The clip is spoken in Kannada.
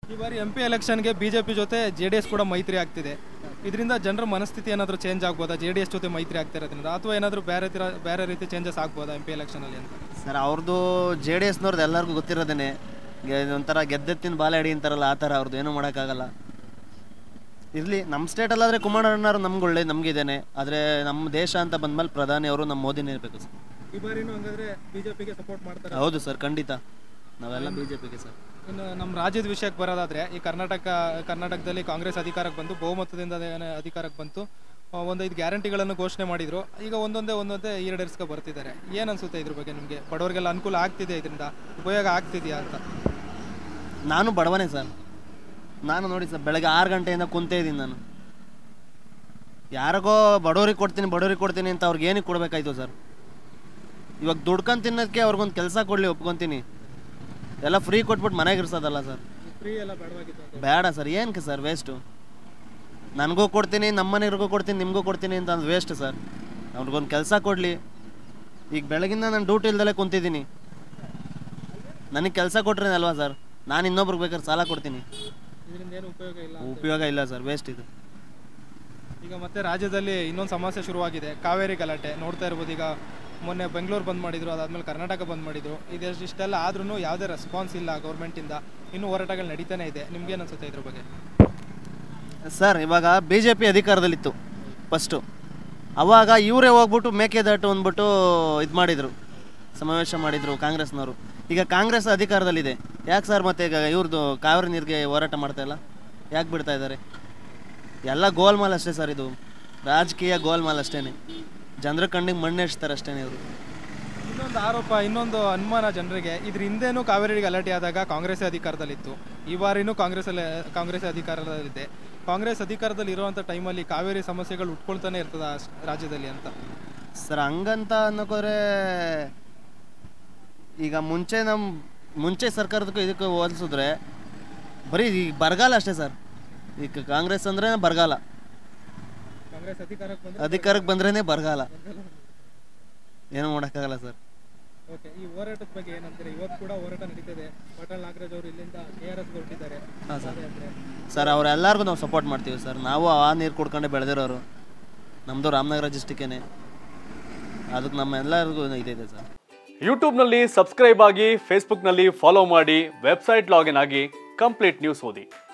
ಈ ಬಾರಿ ಎಂ ಪಿ ಎಲೆಕ್ಷನ್ಗೆ ಬಿಜೆಪಿ ಜೊತೆ ಜೆ ಡಿ ಎಸ್ ಕೂಡ ಮೈತ್ರಿ ಆಗ್ತಿದೆ ಇದರಿಂದ ಜನರ ಮನಸ್ಥಿತಿ ಏನಾದರೂ ಚೇಂಜ್ ಆಗ್ಬೋದಾ ಜೆ ಡಿ ಎಸ್ ಜೊತೆ ಮೈತ್ರಿ ಆಗ್ತಾ ಇರೋದ್ರಿಂದ ಅಥವಾ ಏನಾದರೂ ಬೇರೆ ತರ ಬೇರೆ ರೀತಿ ಚೇಂಜಸ್ ಆಗ್ಬೋದಾ ಎಂ ಪಿ ಎಲೆಕ್ಷನಲ್ಲಿ ಅಂತ ಸರ್ ಅವ್ರದ್ದು ಜೆ ಡಿ ಎಸ್ನವ್ರದ್ದು ಎಲ್ಲರಿಗೂ ಗೊತ್ತಿರೋದೇನೆ ಗೆ- ಒಂಥರ ಗೆದ್ದೆತ್ತಿನ ಬಾಲೆ ಅಡಿ ಅಂತಾರಲ್ಲ ಆ ಥರ ಅವ್ರದ್ದು ಏನೂ ಮಾಡೋಕ್ಕಾಗಲ್ಲ ಇರಲಿ ನಮ್ಮ ಸ್ಟೇಟಲ್ಲಾದರೆ ಕುಮಾರಣ್ಣವ್ರು ನಮ್ಗೆ ಒಳ್ಳೆ ನಮಗಿದ್ದೇನೆ ಆದರೆ ನಮ್ಮ ದೇಶ ಅಂತ ಬಂದ್ಮೇಲೆ ಪ್ರಧಾನಿ ಅವರು ನಮ್ಮ ಮೋದಿನೇ ಇರಬೇಕು ಸರ್ ಈ ಬಾರಿನೂ ಹಂಗಾದ್ರೆ ಬಿಜೆಪಿಗೆ ಸಪೋರ್ಟ್ ಮಾಡ್ತಾರೆ ಹೌದು ಸರ್ ಖಂಡಿತ ನಾವೆಲ್ಲ ಬಿ ಜೆ ಪಿಗೆ ಸರ್ ಇನ್ನು ನಮ್ಮ ರಾಜ್ಯದ ವಿಷಯಕ್ಕೆ ಬರೋದಾದ್ರೆ ಈ ಕರ್ನಾಟಕ ಕರ್ನಾಟಕದಲ್ಲಿ ಕಾಂಗ್ರೆಸ್ ಅಧಿಕಾರಕ್ಕೆ ಬಂತು ಬಹುಮತದಿಂದ ಏನೇ ಅಧಿಕಾರಕ್ಕೆ ಬಂತು ಆ, ಒಂದೈದು ಗ್ಯಾರಂಟಿಗಳನ್ನು ಘೋಷಣೆ ಮಾಡಿದ್ರು ಈಗ ಒಂದೊಂದೇ ಒಂದೊಂದೇ ಈಡೇರಿಸ್ಕೊ ಬರ್ತಿದ್ದಾರೆ ಏನು ಅನ್ಸುತ್ತೆ ಇದ್ರ ಬಗ್ಗೆ ನಿಮಗೆ ಬಡವರಿಗೆಲ್ಲ ಅನುಕೂಲ ಆಗ್ತಿದೆ ಇದರಿಂದ ಉಪಯೋಗ ಆಗ್ತಿದೆಯಾ ಅಂತ ನಾನು ಬಡವನೇ ಸರ್ ನಾನು ನೋಡಿ ಸರ್ ಬೆಳಗ್ಗೆ ಆರು ಗಂಟೆಯಿಂದ ಕುಂತೇ ಇದ್ದೀನಿ ನಾನು ಯಾರಿಗೋ ಬಡವ್ರಿಗೆ ಕೊಡ್ತೀನಿ ಬಡವ್ರಿಗೆ ಕೊಡ್ತೀನಿ ಅಂತ ಅವ್ರಿಗೆ ಏನಕ್ಕೆ ಕೊಡಬೇಕಾಯ್ತು ಸರ್ ಇವಾಗ ದುಡ್ಕೊಂಡು ತಿನ್ನೋದಕ್ಕೆ ಅವ್ರಿಗೊಂದು ಕೆಲಸ ಕೊಡಲಿ ಒಪ್ಕೊತೀನಿ ಎಲ್ಲ ಫ್ರೀ ಕೊಟ್ಬಿಟ್ಟು ಮನೆಗೆ ಇರ್ಸೋದಲ್ಲ ಸರ್ ಫ್ರೀ ಎಲ್ಲ ಬೇಡವಾಗಿತ್ತು ಅಂತ ಬೇಡ ಸರ್ ಏನಕ್ಕೆ ಸರ್ ವೇಸ್ಟು ನನಗೂ ಕೊಡ್ತೀನಿ ನಮ್ಮ ಮನೆಯವ್ರಿಗೂ ಕೊಡ್ತೀನಿ ನಿಮಗೂ ಕೊಡ್ತೀನಿ ಅಂತ ಅದು ವೇಸ್ಟ್ ಸರ್ ಅವ್ರಿಗೊಂದು ಕೆಲಸ ಕೊಡಲಿ ಈಗ ಬೆಳಗಿಂದ ನಾನು ಡ್ಯೂಟಿ ಇಲ್ದಲೇ ಕುಂತಿದ್ದೀನಿ ನನಗೆ ಕೆಲಸ ಕೊಟ್ರೇನೆ ಅಲ್ವಾ ಸರ್ ನಾನು ಇನ್ನೊಬ್ರಿಗೆ ಬೇಕಾದ್ರೆ ಸಾಲ ಕೊಡ್ತೀನಿ ಇದರಿಂದ ಏನು ಉಪಯೋಗ ಇಲ್ಲ ಉಪಯೋಗ ಇಲ್ಲ ಸರ್ ವೇಸ್ಟ್ ಇದು ಈಗ ಮತ್ತೆ ರಾಜ್ಯದಲ್ಲಿ ಇನ್ನೊಂದು ಸಮಸ್ಯೆ ಶುರುವಾಗಿದೆ ಕಾವೇರಿ ಗಲಾಟೆ ನೋಡ್ತಾ ಇರ್ಬೋದು ಈಗ ಮೊನ್ನೆ ಬೆಂಗಳೂರು ಬಂದ್ ಮಾಡಿದ್ರು ಅದಾದ್ಮೇಲೆ ಕರ್ನಾಟಕ ಬಂದ್ ಮಾಡಿದ್ರು ಇದೆಷ್ಟು ಇಷ್ಟೆಲ್ಲ ಆದ್ರೂ ಯಾವುದೇ ರೆಸ್ಪಾನ್ಸ್ ಇಲ್ಲ ಗೌರ್ಮೆಂಟಿಂದ ಇನ್ನೂ ಹೋರಾಟಗಳು ನಡೀತಾನೆ ಇದೆ ನಿಮ್ಗೇನು ಅನ್ಸುತ್ತೆ ಇದ್ರ ಬಗ್ಗೆ ಸರ್ ಇವಾಗ ಬಿ ಜೆ ಪಿ ಅಧಿಕಾರದಲ್ಲಿತ್ತು ಫಸ್ಟು ಅವಾಗ ಇವರೇ ಹೋಗ್ಬಿಟ್ಟು ಮೇಕೆದಾಟು ಅಂದ್ಬಿಟ್ಟು ಇದು ಮಾಡಿದರು ಸಮಾವೇಶ ಮಾಡಿದರು ಕಾಂಗ್ರೆಸ್ನವರು ಈಗ ಕಾಂಗ್ರೆಸ್ ಅಧಿಕಾರದಲ್ಲಿದೆ ಯಾಕೆ ಸರ್ ಮತ್ತೆ ಈಗ ಇವ್ರದ್ದು ಕಾವೇರಿ ನೀರಿಗೆ ಹೋರಾಟ ಮಾಡ್ತಾ ಇಲ್ಲ ಯಾಕೆ ಬಿಡ್ತಾ ಇದ್ದಾರೆ ಎಲ್ಲ ಗೋಲ್ಮಾಲ್ ಅಷ್ಟೇ ಸರ್ ಇದು ರಾಜಕೀಯ ಗೋಲ್ಮಾಲ್ ಅಷ್ಟೇ ಜನರ ಕಣ್ಣಿಗೆ ಮಣ್ಣು ಎಷ್ತಾರೆ ಅಷ್ಟೇ ಇವರು ಇನ್ನೊಂದು ಆರೋಪ ಇನ್ನೊಂದು ಅನುಮಾನ ಜನರಿಗೆ ಇದ್ರ ಹಿಂದೆನೂ ಕಾವೇರಿ ಗಲಾಟೆ ಆದಾಗ ಕಾಂಗ್ರೆಸ್ ಅಧಿಕಾರದಲ್ಲಿತ್ತು ಈ ಬಾರಿನೂ ಕಾಂಗ್ರೆಸ್ ಕಾಂಗ್ರೆಸ್ ಅಧಿಕಾರದಲ್ಲಿದೆ ಕಾಂಗ್ರೆಸ್ ಅಧಿಕಾರದಲ್ಲಿ ಇರುವಂಥ ಟೈಮಲ್ಲಿ ಕಾವೇರಿ ಸಮಸ್ಯೆಗಳು ಉಟ್ಕೊಳ್ತಾನೆ ಇರ್ತದ ಆ ಸ್- ರಾಜ್ಯದಲ್ಲಿ ಅಂತ ಸರ್ ಹಂಗಂತ ಅನ್ನೋಕೋದ್ರೆ ಈಗ ಮುಂಚೆ ನಮ್ಮ ಮುಂಚೆ ಸರ್ಕಾರದಕ್ಕೂ ಇದಕ್ಕೂ ಹೋಲಿಸಿದ್ರೆ ಬರೀ ಈಗ ಬರಗಾಲ ಅಷ್ಟೇ ಸರ್ ಈಗ ಕಾಂಗ್ರೆಸ್ ಅಂದ್ರೆ ಬರಗಾಲ ಕಾಂಗ್ರೆಸ್ ಅಧಿಕಾರಕ್ಕೆ ಬಂದ್ರೆ ಅಧಿಕಾರಕ್ಕೆ ಬಂದ್ರೇ ಬರಗಾಲ ಏನೂ ಮಾಡೋಕ್ಕಾಗಲ್ಲ ಸರ್ ಓಕೆ ಈ ಹೋರಾಟದ ಬಗ್ಗೆ ಏನಂತೀರಿ ಇವತ್ತು ಕೂಡ ಹೋರಾಟ ನಡೀತಿದೆ ಪಾಟಲ್ ನಾಗರಾಜ್ ಅವರು ಇಲ್ಲಿಂದ ಕೆ ಆರ್ ಎಸ್ ಹೊರಟಿದ್ದಾರೆ ಹಾಂ ಸರ್ ಅಂದ್ರೆ ಸರ್ ಅವರೆಲ್ಲರಿಗೂ ನಾವು ಸಪೋರ್ಟ್ ಮಾಡ್ತೀವಿ ಸರ್ ನಾವು ಆ ನೀರು ಕುಡ್ಕೊಂಡೆ ಬೆಳೆದಿರೋರು ನಮ್ಮದು ರಾಮನಗರ ಡಿಸ್ಟಿಕ್ಕೇನೆ ಅದಕ್ಕೆ ನಮ್ಮೆಲ್ಲರಿಗೂ ಇದಿದೆ ಸರ್ ಯೂಟ್ಯೂಬ್ನಲ್ಲಿ ಸಬ್ಸ್ಕ್ರೈಬ್ ಆಗಿ ಫೇಸ್ಬುಕ್ನಲ್ಲಿ ಫಾಲೋ ಮಾಡಿ ವೆಬ್ಸೈಟ್ ಲಾಗಿನ್ ಆಗಿ ಕಂಪ್ಲೀಟ್ ನ್ಯೂಸ್ ಓದಿ